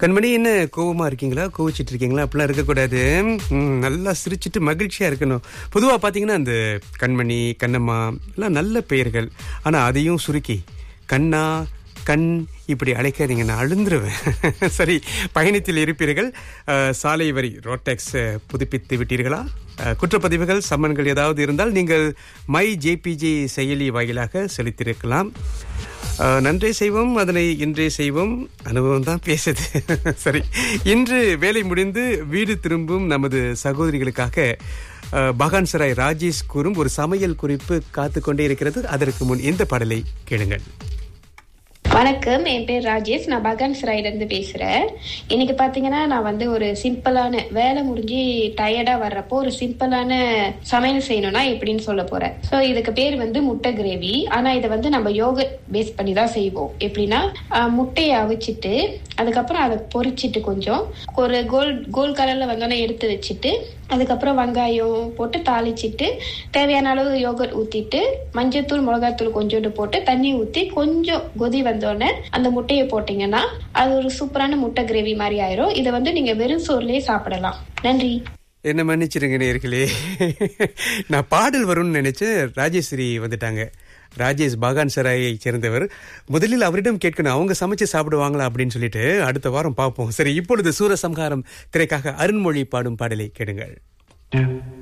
கண்மணி என்ன கோவமா இருக்கீங்களா கோவிச்சிட்டு இருக்கீங்களா அப்படிலாம் இருக்கக்கூடாது ம், நல்லா சிரிச்சிட்டு மகிழ்ச்சியா இருக்கணும் பொதுவா பாத்தீங்கன்னா அந்த கண்மணி கண்ணம்மா எல்லாம் நல்ல பெயர்கள் ஆனா அதையும் சுருக்கி கண்ணா கண் இப்படி அழைக்காதீங்க நான் அழுந்துருவேன் சரி பயணத்தில் இருப்பீர்கள் அஹ், சாலை வரி ரோட்டெக்ஸ் அஹ், புதுப்பித்து விட்டீர்களா அஹ், குற்றப்பதிவுகள் சம்மன்கள் ஏதாவது இருந்தால் நீங்கள் மை ஜேபிஜி செயலி வாயிலாக செலுத்தியிருக்கலாம் அஹ், நன்றே செய்வோம் அதனை இன்றே செய்வோம் அனுபவம் தான் பேசுது சரி இன்று வேலை முடிந்து வீடு திரும்பும் நமது சகோதரிகளுக்காக அஹ், பகான் சராய் ராஜேஷ் கூறும் ஒரு சமையல் குறிப்பு காத்து கொண்டே இருக்கிறது அதற்கு முன் இந்த பாடலை கேளுங்கள் வணக்கம் என் பேர் ராஜேஷ் நான் பகான் இருந்து பேசுறேன் இன்னைக்கு பாத்தீங்கன்னா நான் வந்து ஒரு சிம்பிளான வேலை முடிஞ்சு டயர்டா வர்றப்போ ஒரு சிம்பிளான சமையல் செய்யணும்னா எப்படின்னு சொல்ல போறேன் ஸோ இதுக்கு பேர் வந்து முட்டை கிரேவி ஆனா இதை வந்து நம்ம யோக பேஸ் பண்ணி தான் செய்வோம் எப்படின்னா ஆஹ், முட்டையை அவிச்சிட்டு அதுக்கப்புறம் அதை பொரிச்சிட்டு கொஞ்சம் ஒரு கோல் கோல் கலர்ல வந்தோடனே எடுத்து வச்சுட்டு அதுக்கப்புறம் வெங்காயம் போட்டு தாளிச்சிட்டு தேவையான அளவு யோகர்ட் ஊத்திட்டு மஞ்சத்தூள் மிளகாத்தூள் கொஞ்சோண்டு போட்டு தண்ணி ஊத்தி கொஞ்சம் கொதி வந்தோடனே அந்த முட்டையை போட்டீங்கன்னா அது ஒரு சூப்பரான முட்டை கிரேவி மாதிரி ஆயிரும் இதை வந்து நீங்க வெறும் சோறுலயே சாப்பிடலாம் நன்றி என்ன மன்னிச்சிருங்க நேர்களே நான் பாடல் வரும்னு நினைச்சேன் ராஜேஸ்வரி வந்துட்டாங்க ராஜேஷ் பாகான் சராயை சேர்ந்தவர் முதலில் அவரிடம் கேட்கணும் அவங்க சமைச்சு சாப்பிடுவாங்களா அப்படின்னு சொல்லிட்டு அடுத்த வாரம் பார்ப்போம் சரி இப்பொழுது சூரசம்ஹாரம் திரைக்காக அருண்மொழி பாடும் பாடலை கேடுங்கள்